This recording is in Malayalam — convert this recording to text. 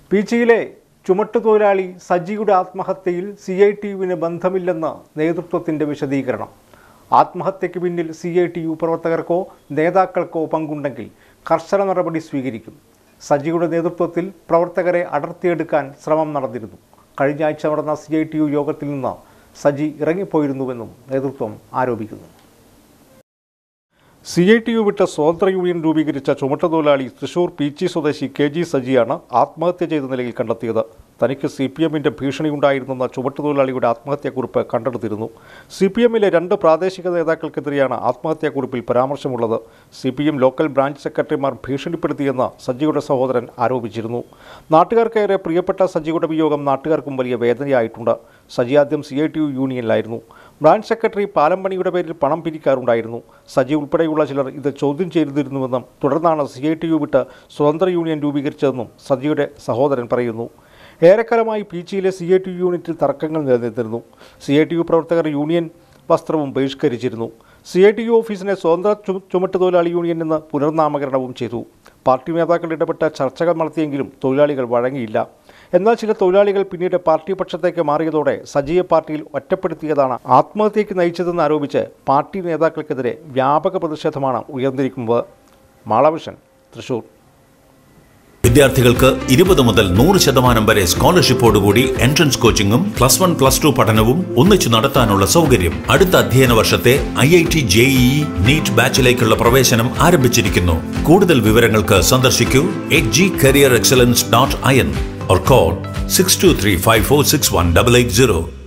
പീച്ചിയിലെ ചുമട്ടുതൊഴിലാളി സജിയുടെ ആത്മഹത്യയിൽ സി ഐ ടി യുവിന് ബന്ധമില്ലെന്ന് നേതൃത്വത്തിൻ്റെ വിശദീകരണം ആത്മഹത്യയ്ക്ക് പിന്നിൽ സി ഐ ടി യു പ്രവർത്തകർക്കോ നേതാക്കൾക്കോ പങ്കുണ്ടെങ്കിൽ കർശന നടപടി സ്വീകരിക്കും സജിയുടെ നേതൃത്വത്തിൽ പ്രവർത്തകരെ അടർത്തിയെടുക്കാൻ ശ്രമം നടന്നിരുന്നു കഴിഞ്ഞ ആഴ്ച നടന്ന സി ഐ ടി യു യോഗത്തിൽ നിന്ന് സജി ഇറങ്ങിപ്പോയിരുന്നുവെന്നും നേതൃത്വം ആരോപിക്കുന്നു സി ഐ ടി യു വിട്ട സ്വതന്ത്ര യൂണിയൻ രൂപീകരിച്ച ചുമട്ടുതൊഴിലാളി തൃശൂർ പീച്ചി സ്വദേശി കെ ജി സജിയാണ് ആത്മഹത്യ ചെയ്ത നിലയിൽ കണ്ടെത്തിയത് തനിക്ക് സി പി എമ്മിൻ്റെ ഭീഷണിയുണ്ടായിരുന്നെന്ന ചുമട്ടുതൊഴിലാളിയുടെ ആത്മഹത്യാക്കുറിപ്പ് കണ്ടെടുത്തിരുന്നു സി പി എമ്മിലെ രണ്ട് പ്രാദേശിക നേതാക്കൾക്കെതിരെയാണ് ആത്മഹത്യാക്കുറിപ്പിൽ പരാമർശമുള്ളത് C P M local branch സെക്രട്ടറിമാർ ഭീഷണിപ്പെടുത്തിയെന്ന് സജിയുടെ സഹോദരൻ ആരോപിച്ചിരുന്നു നാട്ടുകാർക്കേറെ പ്രിയപ്പെട്ട സജിയുടെ വിയോഗം നാട്ടുകാർക്കും വലിയ വേദനയായിട്ടുണ്ട് സജി ആദ്യം സി ഐ ടി യു യൂണിയനിലായിരുന്നു ബ്രാഞ്ച് സെക്രട്ടറി പാലംപണിയുടെ പേരിൽ പണം പിരിക്കാറുണ്ടായിരുന്നു സജി ഉൾപ്പെടെയുള്ള ചിലർ ഇത് ചോദ്യം ചെയ്തിരുന്നുവെന്നും തുടർന്നാണ് സി ഐ ടി യു വിട്ട് സ്വതന്ത്ര യൂണിയൻ രൂപീകരിച്ചതെന്നും സജിയുടെ സഹോദരൻ പറയുന്നു ഏറെക്കാലമായി പീച്ചിയിലെ സി ഐ ടി യു യൂണിറ്റിൽ തർക്കങ്ങൾ നിലനിന്നിരുന്നു സി ഐ ടി യു പ്രവർത്തകർ യൂണിയൻ വസ്ത്രവും ബഹിഷ്കരിച്ചിരുന്നു സി ഐ ടി യു ഓഫീസിനെ സ്വതന്ത്ര ചു- ചുമട്ടുതൊഴിലാളി യൂണിയൻ എന്ന് പുനർനാമകരണവും ചെയ്തു പാർട്ടി നേതാക്കൾ ഇടപെട്ട ചർച്ചകൾ നടത്തിയെങ്കിലും തൊഴിലാളികൾ വഴങ്ങിയില്ല എന്നാൽ ചില തൊഴിലാളികൾ പിന്നീട് പാർട്ടി പക്ഷത്തേക്ക് മാറിയതോടെ സജീവ പാർട്ടിയിൽ ഒറ്റപ്പെടുത്തിയതാണ് ആത്മഹത്യയ്ക്ക് നയിച്ചതെന്ന് ആരോപിച്ച് പാർട്ടി നേതാക്കൾക്കെതിരെ വ്യാപക പ്രതിഷേധമാണ് ഉയർന്നിരിക്കുന്നത് മാളവിഷൻ തൃശൂർ വിദ്യാർത്ഥികൾക്ക് ഇരുപത് മുതൽ നൂറ് ശതമാനം വരെ സ്കോളർഷിപ്പോടുകൂടി എൻട്രൻസ് കോച്ചിങ്ങും പ്ലസ് വൺ പ്ലസ് ടു പഠനവും ഒന്നിച്ചു നടത്താനുള്ള സൗകര്യം അടുത്ത അധ്യയന വർഷത്തെ I I T JEE NEET ബാച്ചിലേക്കുള്ള പ്രവേശനം ആരംഭിച്ചിരിക്കുന്നു കൂടുതൽ വിവരങ്ങൾക്ക് സന്ദർശിക്കൂ H G career excellence dot I N or call 6235461880